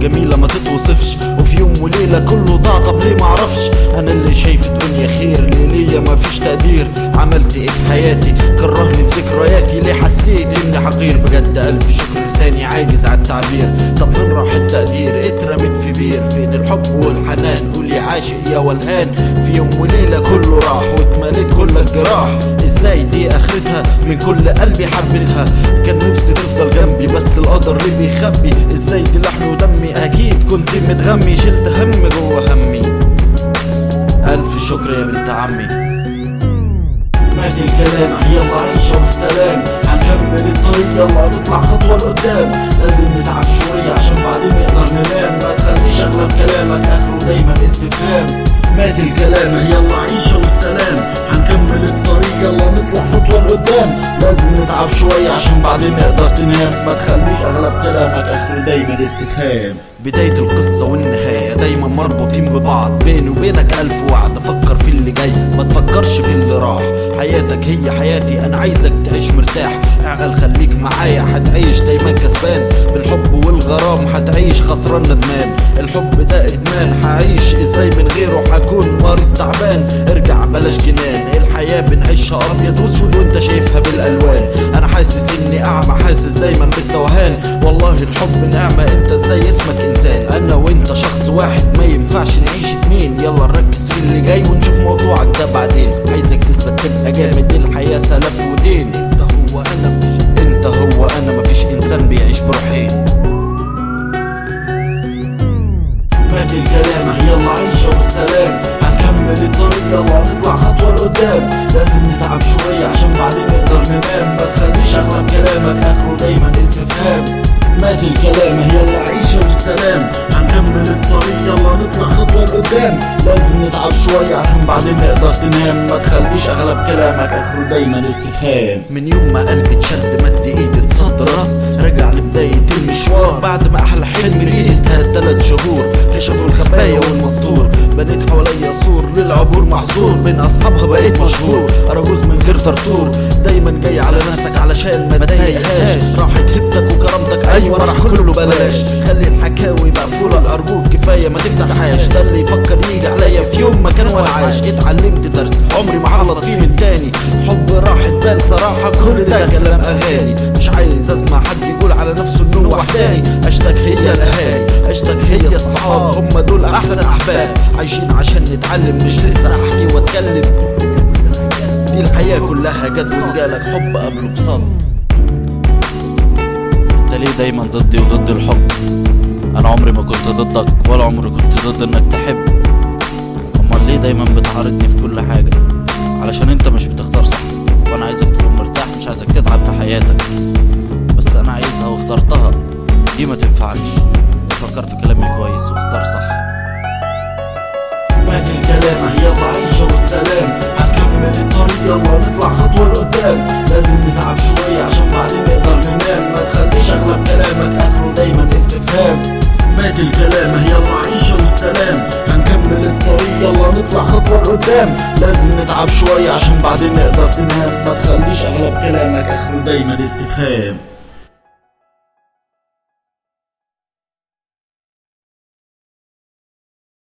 جميلة ما تتوصفش وفي يوم وليلة كله ضاع طب ليه معرفش انا اللي شايف الدنيا خير ليه ليا مفيش تقدير عملت ايه في حياتي كرهني في ذكرياتي ليه حسيت اني حقير بجد الف شكر لساني عاجز على التعبير طب فين راح التقدير اترميت في بير فين الحب والحنان قول يا عاشق يا ولهان في يوم وليلة كله راح واتمليت كل الجراح ازاي دي اخرتها من كل قلبي حبيتها كان نفسي تفضل جنبي بس القدر اللي بيخبي ازاي دي لحمي ودمي اكيد كنت متغمي شلت هم جوه همي الف شكر يا بنت عمي مات الكلام يلا عيشة والسلام هنكمل الطريق يلا نطلع خطوة لقدام لازم نتعب شوية عشان بعدين نقدر ننام ما تخليش اغلب كلامك اخره دايما استفهام مات الكلام يلا عيشة والسلام هنكمل الطريق يلا نطلع خطوة لقدام لازم نتعب شوية عشان بعدين نقدر تنام ما تخليش اغلب كلامك اخره دايما استفهام بداية القصة والنهاية دايما مربوطين ببعض بيني وبينك ألف وعد فكر في اللي جاي ما تفكرش في اللي راح حياتك هي حياتي أنا عايزك تعيش مرتاح اعقل خليك معايا هتعيش دايما كسبان بالحب والغرام هتعيش خسران ندمان الحب ده إدمان هعيش ازاي من غيره هكون مريض تعبان ارجع بلاش جنان الحياة بنعيشها أبيض وأسود وأنت شايفها بالألوان أنا حاسس إني أعمى حاسس دايما بالتوهان والله الحب نعمة أنت ازاي اسمك إنسان أنا وأنت شخص واحد ما ينفعش نعيش اتنين يلا نركز في اللي جاي ونشوف موضوعك ده بعدين عايزك تثبت تبقى جامد الحياة سلف ودين أنت هو أنا أنت هو أنا مفيش إنسان بيعيش بروحين مات الكلام يلا عيشة والسلام هنكمل الطريق يلا نطلع خطوة لقدام لازم نتعب شوية عشان بعدين نقدر ننام ما تخليش اغلب كلامك اخره دايما استفهام مات الكلام يلا عيشة والسلام هنكمل الطريق يلا نطلع خطوة لقدام لازم نتعب شوية عشان بعدين نقدر تنام ما تخليش اغلب كلامك اخره دايما استفهام من يوم ما قلبي اتشد مد ايدي اتصدرت رجع لبداية المشوار بعد ما احلى حلم لقيتها تلات شهور كشفوا الخبايا والمستور بنيت حواليا سور للعبور محظور بين اصحابها بقيت مشهور ارجوز من غير طرطور دايما جاي على نفسك علشان ما تضايقهاش راحت هبتك وكرامتك ايوه راح كله بلاش خلي الحكاوي مقفوله ارجوك كفايه ما تفتحهاش ده اللي يفكر يجي عليا في يوم ما كان وانا عايش اتعلمت درس عمري ما هغلط فيه من تاني حب راح تبان صراحه كل ده كلام اغاني مش عايز اسمع حد يقول على نفسه انه وحداني اشتك هي الاهالي اشتك هي الصحاب هم دول احسن احباب عايشين عشان نتعلم مش لسه احكي واتكلم دي الحياه كلها جد وجالك حب قبله بصد انت ليه دايما ضدي وضد الحب انا عمري ما كنت ضدك ولا عمري كنت ضد انك تحب امال ليه دايما بتعارضني في كل حاجه علشان انت مش بتختار صح وانا عايزك تكون مرتاح مش عايزك تتعب في حياتك بس انا عايزها واخترتها دي ما تنفعكش فكر في كلامي كويس واختار صح مات الكلام يلا عيشة والسلام هنكمل الطريق يلا نطلع خطوة لقدام لازم نتعب شوية عشان بعدين نقدر ننام ما تخليش اغلب كلامك اخره دايما استفهام مات الكلام يلا عيشة والسلام هنكمل الطريق يلا نطلع خطوة لقدام لازم نتعب شوية عشان بعدين نقدر تنام ما تخليش اغلب كلامك اخره دايما استفهام